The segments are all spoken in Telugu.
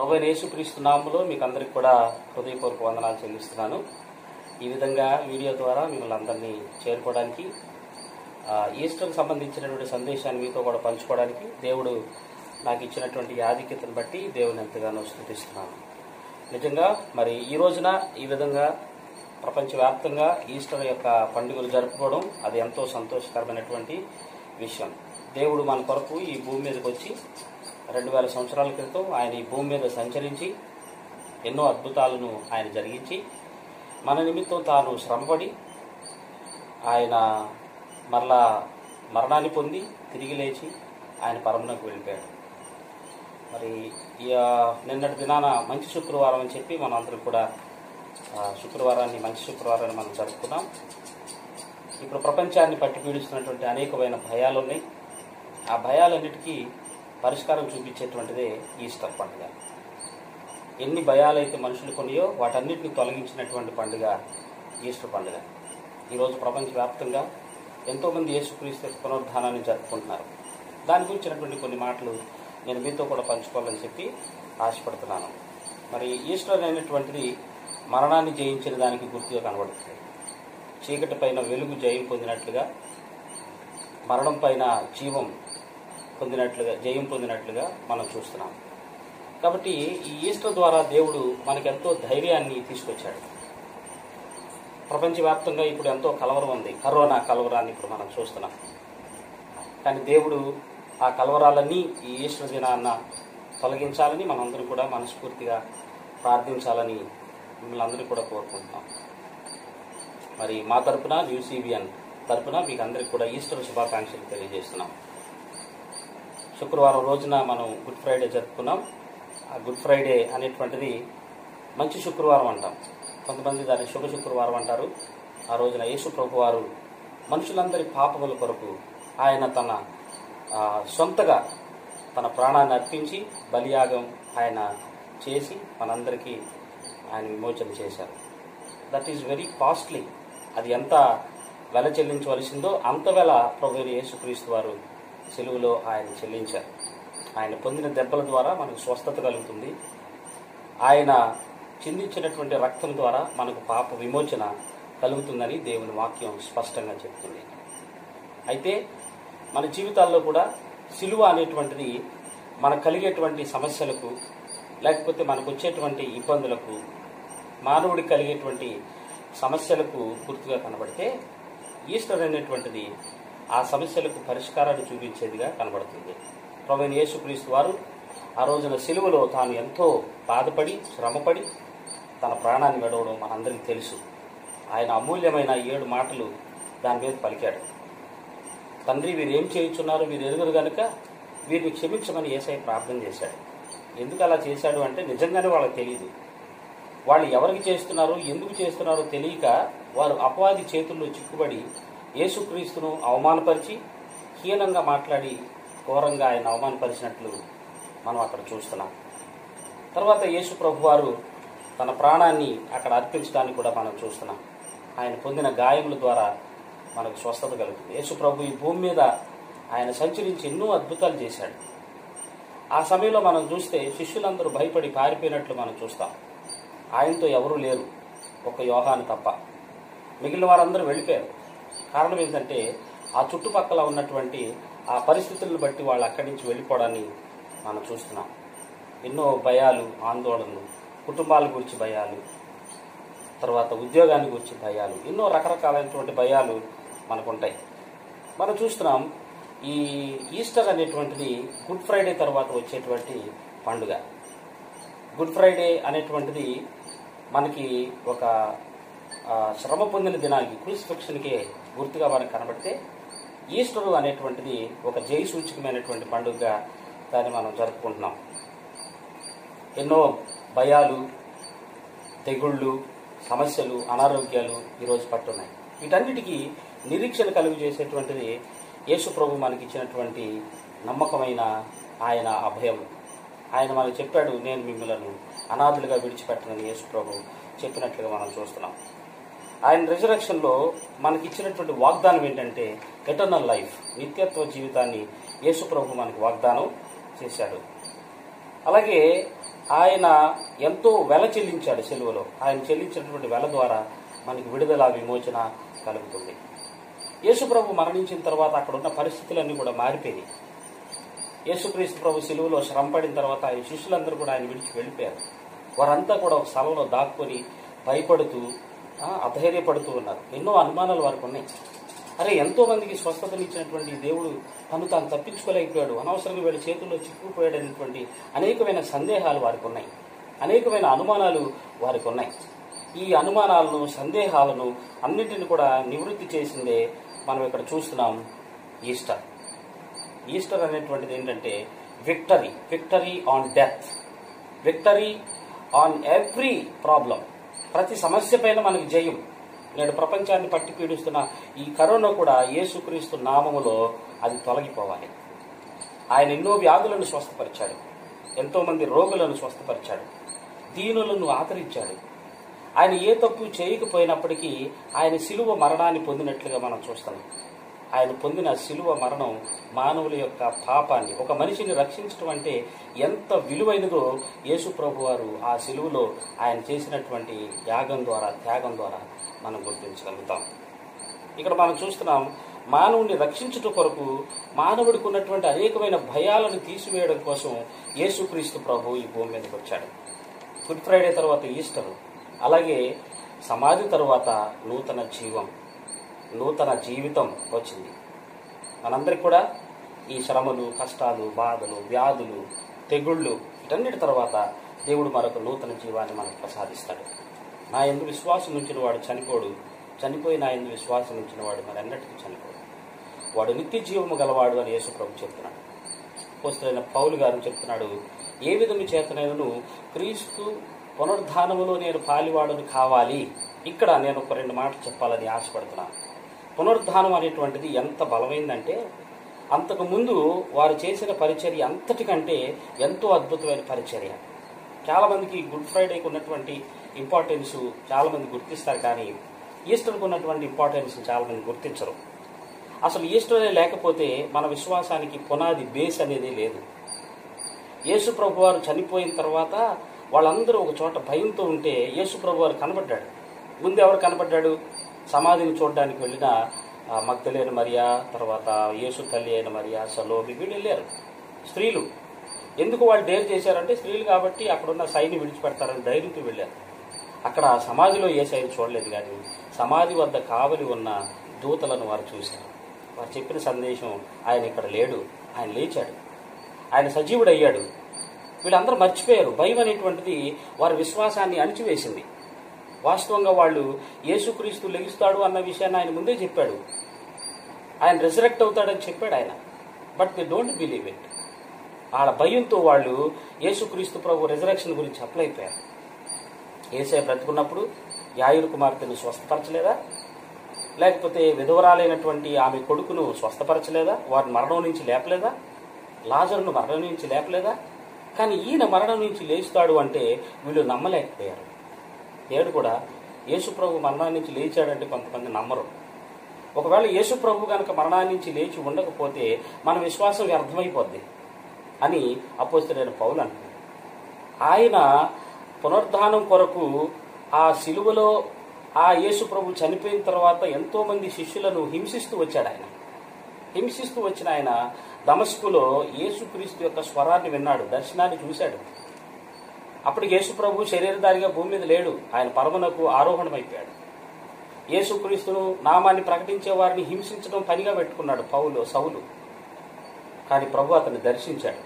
ప్రభు అయిన యేసుక్రీస్తు నామములో మీకు అందరికి కూడా హృదయపూర్వక వందనాలు చెల్లిస్తున్నాను ఈ విధంగా వీడియో ద్వారా మిమ్మల్ని అందరినీ చేరుకోవడానికి ఆ, ఈస్టర్కి సంబంధించినటువంటి సందేశాన్ని మీతో కూడా పంచుకోవడానికి దేవుడు నాకు ఇచ్చినటువంటి ఈ ఆధిక్యతను బట్టి దేవుని ఎంతగానో స్థుతిస్తున్నాను నిజంగా మరి ఈ రోజున ఈ విధంగా ప్రపంచవ్యాప్తంగా ఈస్టర్ యొక్క పండుగలు జరుపుకోవడం అది ఎంతో సంతోషకరమైనటువంటి విషయం దేవుడు మన కొరకు ఈ భూమి మీదకి వచ్చి రెండు వేల సంవత్సరాల క్రితం ఆయన ఈ భూమి మీద సంచరించి ఎన్నో అద్భుతాలను ఆయన జరిగించి మన నిమిత్తం తాను శ్రమపడి ఆయన మరలా మరణాన్ని పొంది తిరిగి లేచి ఆయన పరమునకు వెళ్ళిపోయాడు మరి ఈ ఆ, నిన్నటి దినాన మంచి శుక్రవారం అని చెప్పి మనం అందరం కూడా ఆ, శుక్రవారాన్ని మంచి శుక్రవారాన్ని మనం జరుపుకున్నాం ఇప్పుడు ప్రపంచాన్ని పట్టి పీడిస్తున్నటువంటి అనేకమైన భయాలు ఉన్నాయి ఆ భయాలన్నిటికీ పరిష్కారం చూపించేటువంటిదే ఈస్టర్ పండుగ ఎన్ని భయాలైతే మనుషులు కొనియో వాటన్నిటిని తొలగించినటువంటి పండుగ ఈస్టర్ పండుగ ఈరోజు ప్రపంచవ్యాప్తంగా ఎంతోమంది యేసుక్రీస్తు యొక్క పునరుద్ధానాన్ని జరుపుకుంటున్నారు దాని గురించినటువంటి కొన్ని మాటలు నేను మీతో కూడా పంచుకోవాలని చెప్పి ఆశపడుతున్నాను మరి ఈస్టర్ అనేటువంటిది మరణాన్ని జయించిన దానికి గుర్తుగా కనబడుతుంది చీకటి పైన వెలుగు జయం పొందినట్లుగా మరణం పైన జీవం పొందినట్లుగా జయం పొందినట్లుగా మనం చూస్తున్నాం కాబట్టి ఈ ఈస్టర్ ద్వారా దేవుడు మనకెంతో ధైర్యాన్ని తీసుకొచ్చాడు ప్రపంచవ్యాప్తంగా ఇప్పుడు ఎంతో కలవరం ఉంది కరోనా కలవరాన్ని ఇప్పుడు మనం చూస్తున్నాం కానీ దేవుడు ఆ కలవరాలన్నీ ఈ ఈస్టర్ దినాన్న తొలగించాలని మనందరం కూడా మనస్ఫూర్తిగా ప్రార్థించాలని మిమ్మల్ని అందరూ కూడా కోరుకుంటున్నాం మరి మా తరపున న్యూసీబియన్ తరపున మీకు అందరికి కూడా ఈస్టర్ శుభాకాంక్షలు తెలియజేస్తున్నాం శుక్రవారం రోజున మనం గుడ్ ఫ్రైడే జరుపుకున్నాం ఆ గుడ్ ఫ్రైడే అనేటువంటిది మంచి శుక్రవారం అంటాం కొంతమంది దాన్ని శుభ శుక్రవారం అంటారు ఆ రోజున యేసు ప్రభు వారు మనుషులందరి పాపముల కొరకు ఆయన తన ఆ, సొంతగా తన ప్రాణాన్ని అర్పించి బలియాగం ఆయన చేసి మనందరికీ ఆయన విమోచన చేశారు దట్ ఈస్ వెరీ కాస్ట్లీ అది ఎంత వెల చెల్లించవలసిందో అంత వెల ప్రభు అయిన యేసుక్రీస్తు వారు సెలువులో ఆయన చెల్లించారు ఆయన పొందిన దెబ్బల ద్వారా మనకు స్వస్థత కలుగుతుంది ఆయన చిందించినటువంటి రక్తం ద్వారా మనకు పాప విమోచన కలుగుతుందని దేవుని వాక్యం స్పష్టంగా చెప్తుంది అయితే మన జీవితాల్లో కూడా సిలువ అనేటువంటిది మనకు కలిగేటువంటి సమస్యలకు లేకపోతే మనకు వచ్చేటువంటి ఇబ్బందులకు మానవుడికి కలిగేటువంటి సమస్యలకు గుర్తుగా కనబడితే ఈస్టర్ అనేటువంటిది ఆ సమస్యలకు పరిష్కారాన్ని చూపించేదిగా కనబడుతుంది ప్రభుత్వ యేసుక్రీస్తు వారు ఆ రోజున సిలువలో తాను ఎంతో బాధపడి శ్రమపడి తన ప్రాణాన్ని వెడవడం మనందరికీ తెలుసు ఆయన అమూల్యమైన ఏడు మాటలు దాని మీద పలికాడు తండ్రి వీరు ఏం చేయించున్నారు వీరు ఎరుగురు గనుక వీరిని క్షమించమని ఏసై ప్రార్థన చేశాడు ఎందుకు అలా చేశాడు అంటే నిజంగానే వాళ్ళకి తెలియదు వాళ్ళు ఎవరికి చేస్తున్నారో ఎందుకు చేస్తున్నారో తెలియక వారు అపవాది చేతుల్లో చిక్కుబడి యేసుక్రీస్తును అవమానపరిచి హీనంగా మాట్లాడి ఘోరంగా ఆయన అవమానపరిచినట్లు మనం అక్కడ చూస్తున్నాం తర్వాత యేసు ప్రభు వారు తన ప్రాణాన్ని అక్కడ అర్పించడానికి కూడా మనం చూస్తున్నాం ఆయన పొందిన గాయముల ద్వారా మనకు స్వస్థత కలుగుతుంది యేసు ప్రభు ఈ భూమి మీద ఆయన సంచరించి ఎన్నో అద్భుతాలు చేశాడు ఆ సమయంలో మనం చూస్తే శిష్యులందరూ భయపడి పారిపోయినట్లు మనం చూస్తాం ఆయనతో ఎవరూ లేరు ఒక యోహాను తప్ప మిగిలిన వారందరూ వెళ్ళిపోయారు కారణం ఏంటంటే ఆ చుట్టుపక్కల ఉన్నటువంటి ఆ పరిస్థితులను బట్టి వాళ్ళు అక్కడి నుంచి వెళ్ళిపోవడాన్ని మనం చూస్తున్నాం ఎన్నో భయాలు ఆందోళనలు కుటుంబాల గురించి భయాలు తర్వాత ఉద్యోగాన్ని గురించి భయాలు ఎన్నో రకరకాలైనటువంటి భయాలు మనకుంటాయి మనం చూస్తున్నాం ఈ ఈస్టర్ అనేటువంటిది గుడ్ ఫ్రైడే తర్వాత వచ్చేటువంటి పండుగ గుడ్ ఫ్రైడే అనేటువంటిది మనకి ఒక ఆ, శ్రమ పొందిన దినానికి క్రూసిఫిక్షన్కే గుర్తుగా మనకు కనబడితే ఈస్టర్ అనేటువంటిది ఒక జయ సూచకమైనటువంటి పండుగగా దాన్ని మనం జరుపుకుంటున్నాం ఎన్నో భయాలు తెగుళ్ళు సమస్యలు అనారోగ్యాలు ఈరోజు పట్టున్నాయి వీటన్నిటికీ నిరీక్షణ కలుగు చేసేటువంటిది యేసు ప్రభు మనకి ఇచ్చినటువంటి నమ్మకమైన ఆయన అభయం ఆయన మనకు చెప్పాడు నేను మిమ్మల్ని అనాథులుగా విడిచిపెట్టనని యేసు ప్రభు చెప్పినట్లుగా మనం చూస్తున్నాం ఆయన రిజరక్షన్లో మనకి ఇచ్చినటువంటి వాగ్దానం ఏంటంటే ఎటర్నల్ లైఫ్ నిత్యత్వ జీవితాన్ని యేసు ప్రభు మనకి వాగ్దానం చేశాడు అలాగే ఆయన ఎంతో వెల చెల్లించాడు సెలువలో ఆయన చెల్లించినటువంటి వెల ద్వారా మనకి విడుదల విమోచన కలుగుతుంది యేసుప్రభు మరణించిన తర్వాత అక్కడ ఉన్న పరిస్థితులన్నీ కూడా మారిపోయినాయి యేసుక్రీస్తు ప్రభు సిలువలో శ్రమ పడిన తర్వాత ఆయన శిష్యులందరూ కూడా ఆయన విడిచి వెళ్ళిపోయారు వారంతా కూడా ఒక స్థలంలో దాక్కుని భయపడుతూ ఆ, అధైర్యపడుతూ ఉన్నారు ఎన్నో అనుమానాలు వారికి ఉన్నాయి అరే ఎంతో మందికి స్వస్థతలు ఇచ్చినటువంటి ఈ దేవుడు తను తాను తప్పించుకోలేకపోయాడు అనవసరంగా వీళ్ళ చేతుల్లో చిక్కుకుపోయాడు అనేటువంటి అనేకమైన సందేహాలు వారికి ఉన్నాయి అనేకమైన అనుమానాలు వారికి ఉన్నాయి ఈ అనుమానాలను సందేహాలను అన్నింటిని కూడా నివృత్తి చేసిందే మనం ఇక్కడ చూస్తున్నాం ఈస్టర్ ఈస్టర్ అనేటువంటిది ఏంటంటే victory victory on death victory on every problem ప్రతి సమస్య పైన మనకి జయం నేడు ప్రపంచాన్ని పట్టి పీడిస్తున్న ఈ కరోనా కూడా యేసుక్రీస్తు నామములో అది తొలగిపోవాలి ఆయన ఎన్నో వ్యాధులను స్వస్థపరిచాడు ఎంతో మంది రోగులను స్వస్థపరిచాడు దీనులను ఆదరించాడు ఆయన ఏ తప్పు చేయకపోయినప్పటికీ ఆయన శిలువ మరణాన్ని పొందినట్లుగా మనం చూస్తున్నాం ఆయన పొందిన శిలువ మరణం మానవుల యొక్క పాపాన్ని ఒక మనిషిని రక్షించడం అంటే ఎంత విలువైనదో యేసు ప్రభు వారు ఆ శిలువలో ఆయన చేసినటువంటి యాగం ద్వారా త్యాగం ద్వారా మనం గుర్తించగలుగుతాం ఇక్కడ మనం చూస్తున్నాం మానవుని రక్షించుట కొరకు మానవుడికి ఉన్నటువంటి అనేకమైన భయాలను తీసివేయడం కోసం యేసుక్రీస్తు ప్రభు ఈ భూమి మీదకి వచ్చాడు గుడ్ ఫ్రైడే తర్వాత ఈస్టర్ అలాగే సమాధి తర్వాత నూతన జీవం నూతన జీవితం వచ్చింది మనందరికి కూడా ఈ శ్రమలు కష్టాలు బాధలు వ్యాధులు తెగుళ్ళు వీటన్నిటి తర్వాత దేవుడు మరొక నూతన జీవాన్ని మనకు ప్రసాదిస్తాడు నా ఎందు విశ్వాసం ఉంచిన వాడు చనిపోడు చనిపోయి నా ఎందు విశ్వాసం ఉంచిన వాడు మరి అన్నటికీ చనిపోడు వాడు నిత్య జీవము గలవాడు అని యేసు ప్రభు చెప్తున్నాడు పోస్తులైన పౌలు గారు చెప్తున్నాడు ఏ విధము చేతనైనను క్రీస్తు పునరుద్ధానములో నేను పాలివాడును కావాలి ఇక్కడ నేను ఒక రెండు మాటలు చెప్పాలని ఆశపడుతున్నాను పునరుద్ధానం అనేటువంటిది ఎంత బలమైందంటే అంతకు ముందు వారు చేసిన పరిచర్య అంతటికంటే ఎంతో అద్భుతమైన పరిచర్య చాలామందికి గుడ్ ఫ్రైడేకి ఉన్నటువంటి ఇంపార్టెన్స్ చాలామంది గుర్తిస్తారు కానీ ఈస్టర్కి ఉన్నటువంటి ఇంపార్టెన్స్ చాలామంది గుర్తించరు అసలు ఈస్టర్ లేకపోతే మన విశ్వాసానికి పునాది బేస్ అనేది లేదు యేసు ప్రభు వారు చనిపోయిన తర్వాత వాళ్ళందరూ ఒక చోట భయంతో ఉంటే యేసు ప్రభు వారు కనబడ్డాడు ముందు ఎవరు కనబడ్డాడు సమాధిని చూడడానికి వెళ్ళిన ఆ, మగ్ధలేని మరియా తర్వాత యేసు తల్లి అయిన మరియా సలోమి వీళ్ళు వెళ్ళారు స్త్రీలు ఎందుకు వాళ్ళు డేర్ చేశారంటే స్త్రీలు కాబట్టి అక్కడున్న సైని విడిచిపెడతారని ధైర్యంతో వెళ్ళారు అక్కడ సమాధిలో ఏ సైని చూడలేదు కానీ సమాధి వద్ద కావలి ఉన్న దూతలను వారు చూశారు వారు చెప్పిన సందేశం ఆయన ఇక్కడ లేడు ఆయన లేచాడు ఆయన సజీవుడు అయ్యాడు వీళ్ళందరూ మర్చిపోయారు భయం అనేటువంటిది వారి విశ్వాసాన్ని అణిచివేసింది వాస్తవంగా వాళ్ళు యేసుక్రీస్తు లెగిస్తాడు అన్న విషయాన్ని ఆయన ముందే చెప్పాడు ఆయన రిజరెక్ట్ అవుతాడని చెప్పాడు ఆయన but they don't believe it వాళ్ళ భయంతో వాళ్ళు యేసుక్రీస్తు ప్రభు రిజరెక్షన్ గురించి అప్లై అయిపోయారు ఏసే బ్రతుకున్నప్పుడు యాయురు కుమార్తెను స్వస్థపరచలేదా లేకపోతే విధవరాలైనటువంటి ఆమె కొడుకును స్వస్థపరచలేదా వారిని మరణం నుంచి లేపలేదా లాజరును మరణం నుంచి లేపలేదా కానీ ఈయన మరణం నుంచి లేస్తాడు అంటే వీళ్ళు నమ్మలేకపోయారు నేడు కూడా యేసుప్రభు మరణాన్ని నుంచి లేచాడంటే కొంతమంది నమ్మరు ఒకవేళ యేసుప్రభు కనుక మరణాన్ని నుంచి లేచి ఉండకపోతే మన విశ్వాసం వ్యర్థమైపోద్ది అని అపోస్తుడైన పౌలు అంటున్నాడు ఆయన పునరుద్ధానం కొరకు ఆ సిలువలో ఆ యేసు ప్రభు చనిపోయిన తర్వాత ఎంతో మంది శిష్యులను హింసిస్తూ వచ్చాడు ఆయన హింసిస్తూ వచ్చిన ఆయన దమస్కులో యేసుక్రీస్తు యొక్క స్వరాన్ని విన్నాడు దర్శనాన్ని చూశాడు అప్పటికి యేసు ప్రభు శరీరధారిగా భూమి మీద లేడు ఆయన పరమునకు ఆరోహణమైపోయాడు యేసుక్రీస్తును నామాన్ని ప్రకటించే వారిని హింసించడం పనిగా పెట్టుకున్నాడు పౌలు సౌలు కానీ ప్రభు అతన్ని దర్శించాడు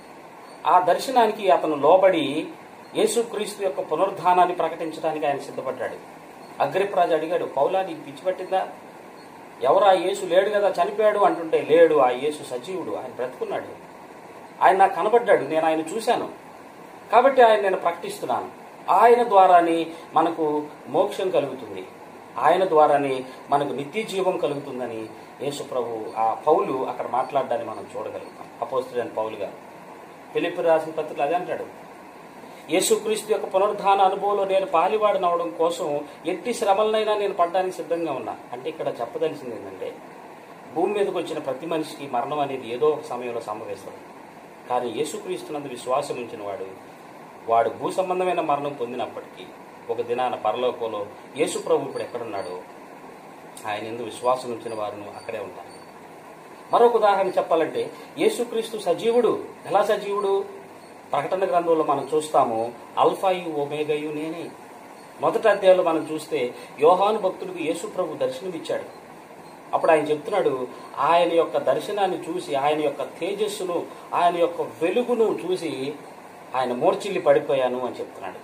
ఆ దర్శనానికి అతను లోబడి యేసుక్రీస్తు యొక్క పునరుద్ధానాన్ని ప్రకటించడానికి ఆయన సిద్ధపడ్డాడు అగ్రిప్రాజు అడిగాడు పౌలా నీకు పిచ్చి పట్టిందా ఎవరు ఆ యేసు లేడు కదా చనిపోయాడు అంటుంటే లేడు ఆ యేసు సజీవుడు ఆయన బ్రతుకున్నాడు ఆయన నాకు కనబడ్డాడు నేను ఆయన చూశాను కాబట్టి ఆయన నేను ప్రకటిస్తున్నాను ఆయన ద్వారానే మనకు మోక్షం కలుగుతుంది ఆయన ద్వారానే మనకు నిత్య జీవం కలుగుతుందని యేసు ప్రభు ఆ పౌలు అక్కడ మాట్లాడడాన్ని మనం చూడగలుగుతాం అపోస్తుడైన పౌలు గారు ఫిలిప్ రాసిన పత్రికలు అదే అంటాడు యేసుక్రీస్తు యొక్క పునరుద్ధాన అనుభవంలో నేను పాలివాడిని అవడం కోసం ఎట్టి శ్రమలనైనా నేను పడడానికి సిద్ధంగా ఉన్నా అంటే ఇక్కడ చెప్పదలిసింది ఏంటంటే భూమి మీదకి వచ్చిన ప్రతి మనిషికి మరణం అనేది ఏదో ఒక సమయంలో సంభవిస్తుంది కానీ యేసుక్రీస్తునందు విశ్వాసం ఉంచిన వాడు వాడు భూ సంబంధమైన మరణం పొందినప్పటికీ ఒక దినాన పరలోకంలో యేసు ప్రభు ఇప్పుడు ఎక్కడున్నాడో ఆయన ఎందు విశ్వాసం ఉంచిన వారును అక్కడే ఉంటారు మరొక ఉదాహరణ చెప్పాలంటే యేసుక్రీస్తు సజీవుడు ఎలా సజీవుడు ప్రకటన గ్రంథంలో మనం చూస్తాము అల్ఫాయు ఒమేగయు నేనే మొదటి అధ్యాయంలో మనం చూస్తే యోహాను భక్తుడికి యేసు ప్రభు దర్శనమిచ్చాడు అప్పుడు ఆయన చెప్తున్నాడు ఆయన యొక్క దర్శనాన్ని చూసి ఆయన యొక్క తేజస్సును ఆయన యొక్క వెలుగును చూసి ఆయన మూర్చిల్లి పడిపోయాను అని చెప్తున్నాడు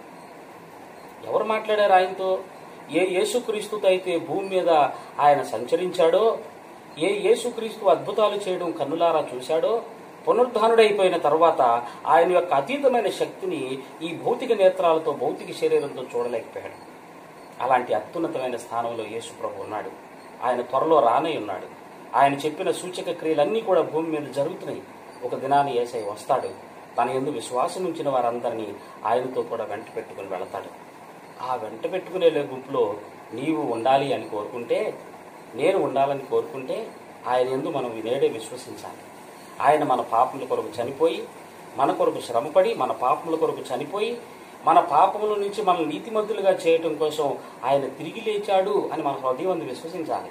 ఎవరు మాట్లాడారు ఆయనతో ఏ యేసుక్రీస్తుతో అయితే భూమి మీద ఆయన సంచరించాడో ఏ యేసుక్రీస్తు అద్భుతాలు చేయడం కన్నులారా చూశాడో పునరుద్ధానుడైపోయిన తర్వాత ఆయన యొక్క అతీతమైన శక్తిని ఈ భౌతిక నేత్రాలతో భౌతిక శరీరంతో చూడలేకపోయాడు అలాంటి అత్యున్నతమైన స్థానంలో యేసు ప్రభు ఉన్నాడు ఆయన త్వరలో రానే ఉన్నాడు ఆయన చెప్పిన సూచక క్రియలన్నీ కూడా భూమి మీద జరుగుతున్నాయి ఒక దినాన్ని ఏసై వస్తాడు తన ఎందు విశ్వాసం ఉంచిన వారందరినీ ఆయనతో కూడా వెంట పెట్టుకుని వెళతాడు ఆ వెంట పెట్టుకునే గుంపులో నీవు ఉండాలి అని కోరుకుంటే నేను ఉండాలని కోరుకుంటే ఆయన ఎందు మనం నేడే విశ్వసించాలి ఆయన మన పాపముల కొరకు చనిపోయి మన కొరకు శ్రమపడి మన పాపముల కొరకు చనిపోయి మన పాపముల నుంచి మనల్ని నీతిమంతులుగా చేయటం కోసం ఆయన తిరిగి లేచాడు అని మన హృదయం అందు విశ్వసించాలి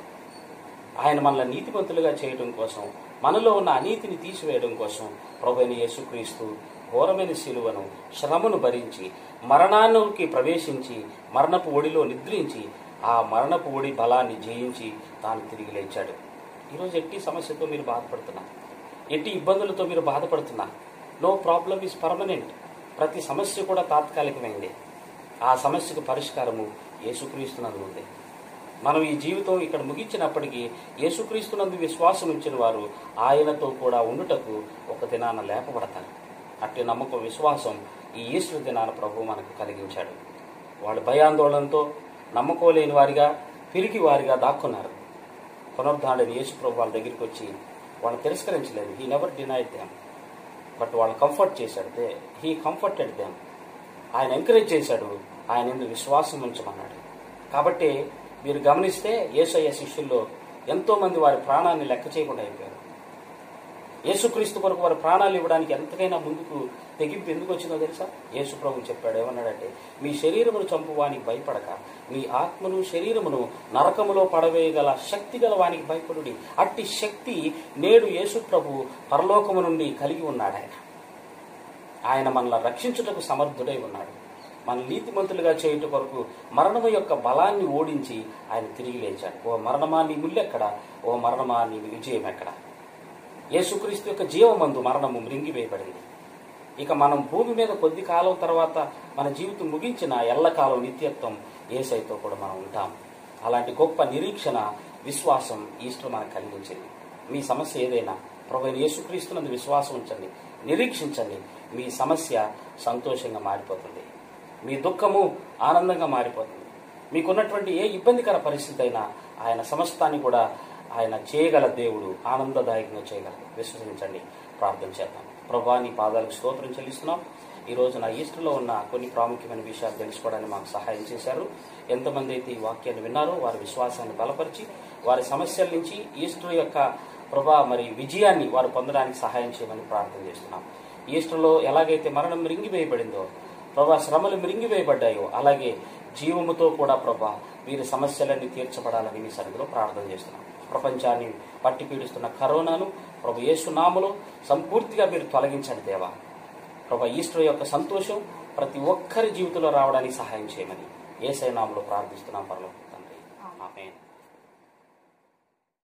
ఆయన మనల్ని నీతిమంతులుగా చేయడం కోసం మనలో ఉన్న అనీతిని తీసివేయడం కోసం ప్రభుని యేసుక్రీస్తు ఘోరమైన శిలువను శ్రమను భరించి మరణానికి ప్రవేశించి మరణపు ఒడిలో నిద్రించి ఆ మరణపు ఒడి బలాన్ని జయించి తాను తిరిగి లేచాడు ఈరోజు ఎట్టి సమస్యతో మీరు బాధపడుతున్నారు ఎట్టి ఇబ్బందులతో మీరు బాధపడుతున్నారు నో ప్రాబ్లం ఈజ్ పర్మనెంట్ ప్రతి సమస్య కూడా తాత్కాలికమైంది ఆ సమస్యకు పరిష్కారము యేసుక్రీస్తునందు ఉంది మనం ఈ జీవితం ఇక్కడ ముగించినప్పటికీ యేసుక్రీస్తునందు విశ్వాసం ఉంచిన వారు ఆయనతో కూడా ఉండుటకు ఒక దినాన లేపబడతారు అట్టి నమ్మకం విశ్వాసం ఈ ఈశ్వర దినాన ప్రభు మనకు కలిగించాడు వాళ్ళు భయాందోళనతో నమ్మకోలేని వారిగా పిరికి వారిగా దాక్కున్నారు పునరుద్ధాడని యేసు ప్రభు వాళ్ళ దగ్గరికి వచ్చి వాళ్ళని తిరస్కరించలేదు he never denied them but వాళ్ళు కంఫర్ట్ చేశాడు దే హీ కంఫర్టెడ్ దెమ్ ఆయన ఎంకరేజ్ చేశాడు ఆయన ఎందు విశ్వాసం ఉంచమన్నాడు కాబట్టి మీరు గమనిస్తే యేసయ్య శిష్యుల్లో ఎంతో మంది వారి ప్రాణాన్ని లెక్క చేయకుండా అయిపోయారు యేసుక్రీస్తు కొరకు వారి ప్రాణాలు ఇవ్వడానికి ఎంతకైనా ముందుకు తెగింపు ఎందుకు వచ్చిందో తెలుసా యేసు ప్రభు చెప్పాడు ఏమన్నాడంటే మీ శరీరమును చంపువానికి భయపడక మీ ఆత్మను శరీరమును నరకములో పడవేయగల శక్తి గల వానికి భయపడుడి అట్టి శక్తి నేడు యేసు ప్రభు పరలోకము నుండి కలిగి ఉన్నాడు ఆయన ఆయన మనల్ని రక్షించుటకు సమర్థుడై ఉన్నాడు మన నీతిమంతులుగా చేయుట కొరకు మరణము యొక్క బలాన్ని ఓడించి ఆయన తిరిగి లేచాడు ఓ మరణమా నీ ముల్లెక్కడ ఓ మరణమా నీ విజయం ఎక్కడ యేసుక్రీస్తు యొక్క జీవమందు మరణము మృంగివేయబడింది ఇక మనం భూమి మీద కొద్ది కాలం తర్వాత మన జీవితం ముగించిన ఎల్లకాలం నిత్యత్వం ఏసైతో కూడా మనం ఉంటాం అలాంటి గొప్ప నిరీక్షణ విశ్వాసం ఈస్టర్ మనకు కలిగించింది మీ సమస్య ఏదైనా ప్రభు యేసుక్రీస్తునందు విశ్వాసం ఉంచండి నిరీక్షించండి మీ సమస్య సంతోషంగా మారిపోతుంది మీ దుఃఖము ఆనందంగా మారిపోతుంది మీకున్నటువంటి ఏ ఇబ్బందికర పరిస్థితి అయినా ఆయన సమస్తాన్ని కూడా ఆయన చేయగల దేవుడు ఆనందదాయకంగా చేయగలడు విశ్వసించండి ప్రార్థన చేద్దాం ప్రభా నీ పాదాలకు స్తోత్రం చెల్లిస్తున్నాం ఈ రోజు నా ఈస్టర్లో ఉన్న కొన్ని ప్రాముఖ్యమైన విషయాలు తెలుసుకోవడానికి మాకు సహాయం చేశారు ఎంతమంది అయితే ఈ వాక్యాన్ని విన్నారో వారి విశ్వాసాన్ని బలపరిచి వారి సమస్యల నుంచి ఈస్టర్ యొక్క ప్రభా మరి విజయాన్ని వారు పొందడానికి సహాయం చేయమని ప్రార్థన చేస్తున్నాం ఈస్టర్లో ఎలాగైతే మరణం మిరింగివేయబడిందో ప్రభా శ్రమలు మిరింగివేయబడ్డాయో అలాగే జీవముతో కూడా ప్రభా వీరి సమస్యలన్నీ తీర్చబడాలని మీ సన్నిధిలో ప్రార్థన చేస్తున్నాం ప్రపంచాన్ని పట్టి పీడిస్తున్న కరోనాను ప్రభు యేసునామలో సంపూర్తిగా మీరు తొలగించండి దేవా ప్రభు ఈస్టర్ యొక్క సంతోషం ప్రతి ఒక్కరి జీవితంలో రావడానికి సహాయం చేయమని ఏసైనామలో ప్రార్థిస్తున్నాం పరలోక తండ్రి ఆమేన్